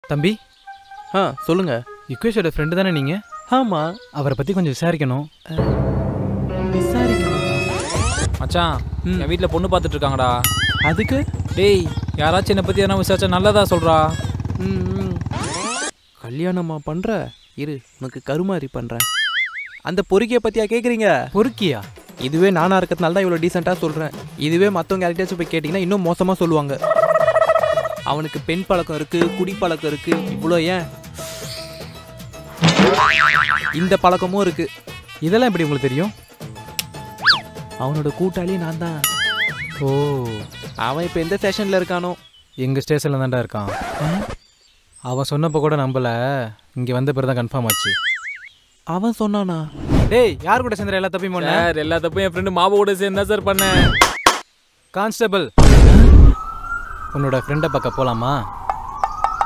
தம்பி ஆ சொல்லுங்க யுகேஷோட ஃப்ரெண்டு தானே நீங்க ஆமா அவரை பத்தி கொஞ்சம் விசாரிக்கணும் விசாரிக்கணும் மச்சான் என் வீட்டில் பொண்ணு பார்த்துட்டு இருக்காங்கடா அதுக்கு டேய் யாராச்சும் என்னை பற்றி எதனா விசாரிச்சா நல்லதா சொல்கிறா ம், ம். கல்யாணமா பண்ற இரு உனக்கு கருமாரி பண்றேன் அந்த பொறுக்கியை பத்தியா கேக்குறீங்க பொறுக்கியா இதுவே நானா இருக்கிறதுனால தான் இவ்வளோ டீசெண்டாக சொல்கிறேன் இதுவே மற்றவங்க யார்கிட்டயாச்சும் போய் கேட்டிங்கன்னா இன்னும் மோசமாக சொல்லுவாங்க அவனுக்கு பெண் பழக்கம் இருக்கு குடி பழக்கம் இருக்கு இவ்வளோ ஏன் இந்த பழக்கமும் இருக்கு இதெல்லாம் எப்படி உங்களுக்கு தெரியும் அவனோட கூட்டாளி நான் தான் ஓ அவன் இப்போ எந்த செஷனில் இருக்கானோ எங்க ஸ்டேஷன்ல தான்டா இருக்கான் அவன் சொன்னப்போ கூட நம்பல இங்க வந்த பிறகு தான் கன்ஃபார்ம் ஆச்சு அவன் சொன்னானா டேய் யார் கூட சேர்ந்து எல்லா தப்பையும் பண்ண சார் எல்லா தப்பும் என் ஃப்ரெண்டு மாபு கூட சேர்ந்து தான் சார் பண்ணேன் கான்ஸ்டபிள் உன்னோட ஃப்ரெண்டை பார்க்க போலாமா